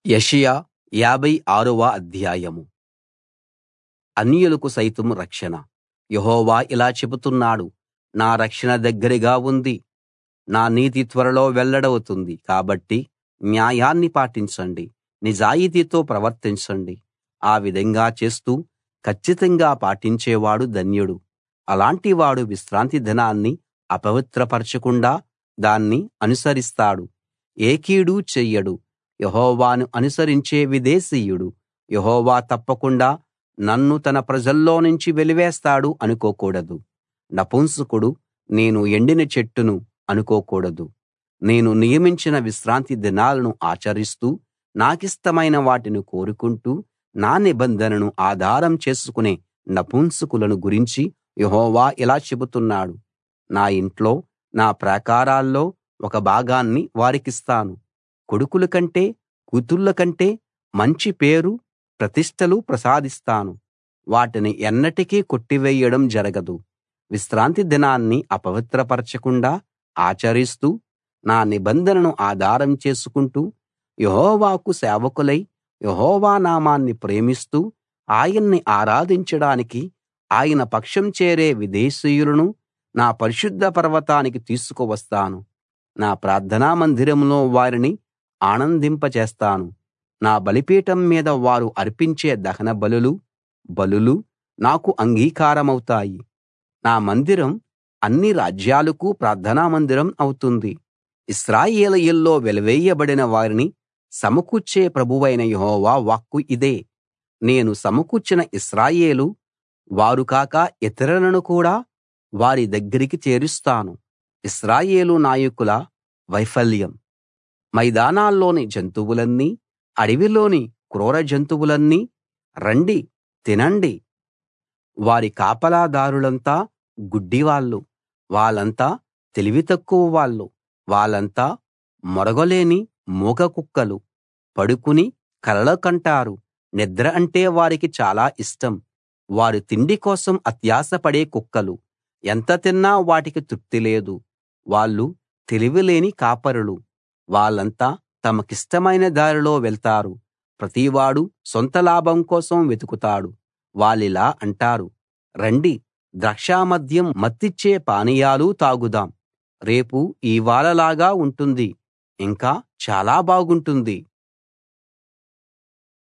యెషయా యాభై ఆరవ అధ్యాయం అన్యులకు సైతం రక్షణ యెహోవా ఇలా చెబుతున్నాడు నా రక్షణ దగ్గరగా ఉంది నా నీతి త్వరలో వెల్లడవుతుంది కాబట్టి న్యాయాన్ని పాటించండి నిజాయితీతో ప్రవర్తించండి ఆ విధంగా చేస్తూ కచ్చితంగా పాటించేవాడు ధన్యుడు అలాంటి వాడు విశ్రాంతి దినాన్ని అపవిత్రపరచకుండా దాన్ని అనుసరిస్తాడు ఏ కీడూ చెయ్యడు యెహోవాను అనుసరించే విదేశీయుడు యెహోవా తప్పకుండా నన్ను తన ప్రజల్లోనుంచి వెలివేస్తాడు అనుకోకూడదు నపుంసకుడు నేను ఎండిన చెట్టును అనుకోకూడదు నేను నియమించిన విశ్రాంతి దినాలను ఆచరిస్తూ నాకిష్టమైన వాటిని కోరుకుంటూ నా నిబంధనను ఆధారం చేసుకునే నపుంసకులను గురించి యెహోవా ఇలా చెబుతున్నాడు నా ఇంట్లో నా ప్రాకారాల్లో ఒక భాగాన్ని వారికిస్తాను కొడుకుల కంటే కూతుళ్ళ కంటే మంచి పేరు ప్రతిష్టలు ప్రసాదిస్తాను వాటిని ఎన్నటికీ కొట్టివేయడం జరగదు విశ్రాంతి దినాన్ని అపవిత్రపరచకుండా ఆచరిస్తూ నా నిబంధనను ఆధారం చేసుకుంటూ యెహోవాకు సేవకులై యెహోవా నామాన్ని ప్రేమిస్తూ ఆయన్ని ఆరాధించడానికి ఆయన పక్షం చేరే విదేశీయులను నా పరిశుద్ధ పర్వతానికి తీసుకువస్తాను నా ప్రార్థనా మందిరంలో వారిని ఆనందింపచేస్తాను నా బలిపీఠం మీద వారు అర్పించే దహన బలులు బలులు నాకు అంగీకారమవుతాయి నా మందిరం అన్ని రాజ్యాలకు ప్రార్థనా మందిరం అవుతుంది ఇశ్రాయేలీయుల్లో వెలివేయబడిన వారిని సమకూర్చే ప్రభువైన యెహోవా వాక్కు ఇదే నేను సమకూర్చిన ఇశ్రాయేలు వారు కాక ఇతరులను కూడా వారి దగ్గరికి చేరుస్తాను ఇశ్రాయేలు నాయకుల వైఫల్యం మైదానాల్లోని జంతువులన్నీ అడవిలోని క్రూర జంతువులన్నీ రండి తినండి వారి కాపలాదారులంతా గుడ్డివాళ్ళు వాళ్ళంతా తెలివి తక్కువ వాళ్ళు వాళ్ళంతా మొరగలేని మూగ కుక్కలు పడుకుని కలలు కంటారు నిద్ర అంటే వారికి చాలా ఇష్టం వారు తిండి కోసం అత్యాశపడే కుక్కలు ఎంత తిన్నా వాటికి తృప్తి లేదు వాళ్ళు తెలివిలేని కాపరులు వాళ్ళంతా తమకిష్టమైన దారిలో వెళ్తారు ప్రతివాడు సొంత లాభం కోసం వెతుకుతాడు వాళ్ళిలా అంటారు రండి ద్రాక్షామద్యం మత్తిచ్చే పానీయాలు తాగుదాం రేపు ఇవాళలాగా ఉంటుంది ఇంకా చాలా బాగుంటుంది